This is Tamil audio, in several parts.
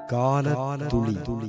கால துளி துளி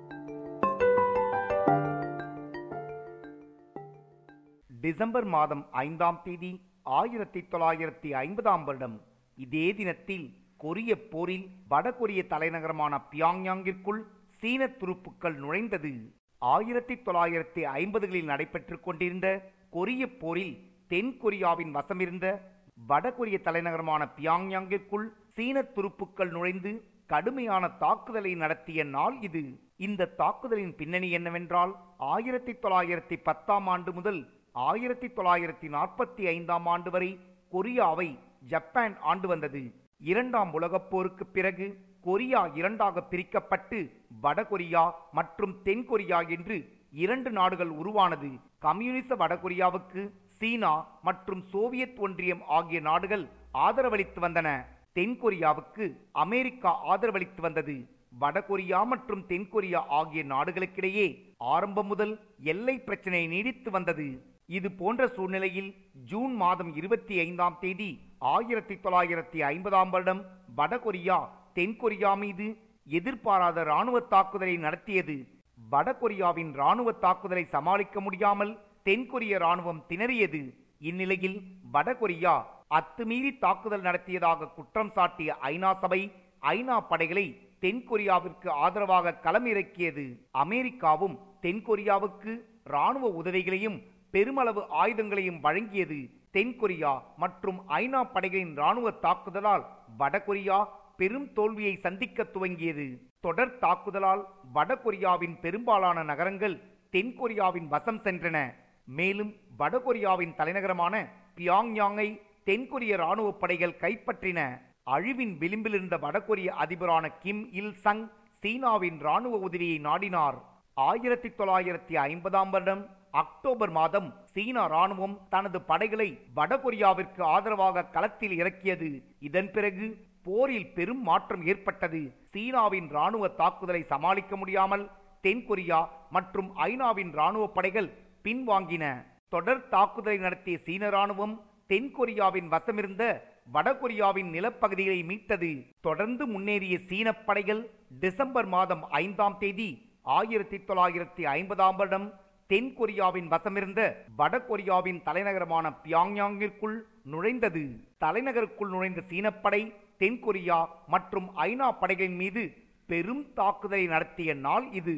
டிசம்பர் மாதம் ஐந்தாம் தேதி ஆயிரத்தி தொள்ளாயிரத்தி ஐம்பதாம் வருடம் இதே தினத்தில் கொரிய போரில் வடகொரிய தலைநகரமான பியாங்யாங்கிற்குள் சீன துருப்புக்கள் நுழைந்தது ஆயிரத்தி தொள்ளாயிரத்தி ஐம்பதுகளில் நடைபெற்றுக் கொண்டிருந்த கொரிய போரில் தென் கொரியாவின் வசமிருந்த வடகொரிய தலைநகரமான பியாங்யாங்கிற்குள் சீன துருப்புக்கள் நுழைந்து கடுமையான தாக்குதலை நடத்திய நாள் இது இந்த தாக்குதலின் பின்னணி என்னவென்றால் ஆயிரத்தி தொள்ளாயிரத்தி பத்தாம் ஆண்டு முதல் ஆயிரத்தி தொள்ளாயிரத்தி நாற்பத்தி ஐந்தாம் ஆண்டு வரை கொரியாவை ஜப்பான் ஆண்டு வந்தது இரண்டாம் உலகப் போருக்கு பிறகு கொரியா இரண்டாக பிரிக்கப்பட்டு வடகொரியா மற்றும் தென்கொரியா என்று இரண்டு நாடுகள் உருவானது கம்யூனிச வடகொரியாவுக்கு சீனா மற்றும் சோவியத் ஒன்றியம் ஆகிய நாடுகள் ஆதரவளித்து வந்தன தென்கொரியாவுக்கு அமெரிக்கா ஆதரவளித்து வந்தது வடகொரியா மற்றும் தென்கொரியா ஆகிய நாடுகளுக்கிடையே ஆரம்பம் முதல் எல்லை பிரச்சனை நீடித்து வந்தது இது போன்ற சூழ்நிலையில் ஜூன் மாதம் இருபத்தி ஐந்தாம் தேதி ஆயிரத்தி தொள்ளாயிரத்தி ஐம்பதாம் வருடம் வடகொரியா தென்கொரியா மீது எதிர்பாராத ராணுவ தாக்குதலை நடத்தியது வடகொரியாவின் ராணுவ தாக்குதலை சமாளிக்க முடியாமல் தென்கொரிய ராணுவம் திணறியது இந்நிலையில் வடகொரியா அத்துமீறி தாக்குதல் நடத்தியதாக குற்றம் சாட்டிய ஐநா சபை ஐநா படைகளை தென்கொரியாவிற்கு ஆதரவாக களமிறக்கியது அமெரிக்காவும் தென்கொரியாவுக்கு ராணுவ உதவிகளையும் பெருமளவு ஆயுதங்களையும் வழங்கியது தென்கொரியா மற்றும் ஐநா படைகளின் ராணுவ தாக்குதலால் வடகொரியா பெரும் தோல்வியை சந்திக்க துவங்கியது தொடர் தாக்குதலால் வடகொரியாவின் பெரும்பாலான நகரங்கள் தென்கொரியாவின் வசம் சென்றன மேலும் வடகொரியாவின் தலைநகரமான பியாங்யாங்கை தென்கொரிய ராணுவ படைகள் கைப்பற்றின அழிவின் விளிம்பில் இருந்த வடகொரிய அதிபரான கிம் இல் சங் சீனாவின் ராணுவ உதவியை நாடினார் ஆயிரத்தி தொள்ளாயிரத்தி ஐம்பதாம் வருடம் அக்டோபர் மாதம் சீனா ராணுவம் தனது படைகளை வடகொரியாவிற்கு ஆதரவாக களத்தில் இறக்கியது இதன் பிறகு போரில் பெரும் மாற்றம் ஏற்பட்டது சீனாவின் ராணுவ தாக்குதலை சமாளிக்க முடியாமல் தென்கொரியா மற்றும் ஐநாவின் ராணுவ படைகள் பின்வாங்கின தொடர் தாக்குதலை நடத்திய சீன ராணுவம் தென்கொரியாவின் வசமிருந்த வடகொரியாவின் நிலப்பகுதிகளை மீட்டது தொடர்ந்து முன்னேறிய சீன படைகள் டிசம்பர் மாதம் ஐந்தாம் தேதி ஆயிரத்தி தொள்ளாயிரத்தி ஐம்பதாம் வருடம் தென்கொரியாவின் வசமிருந்த வடகொரியாவின் தலைநகரமான பியாங்யாங்கிற்குள் நுழைந்தது தலைநகருக்குள் நுழைந்த சீனப்படை தென்கொரியா மற்றும் ஐநா படைகளின் மீது பெரும் தாக்குதலை நடத்திய நாள் இது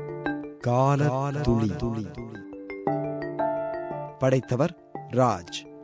கால துளி துளி படைத்தவர் ராஜ்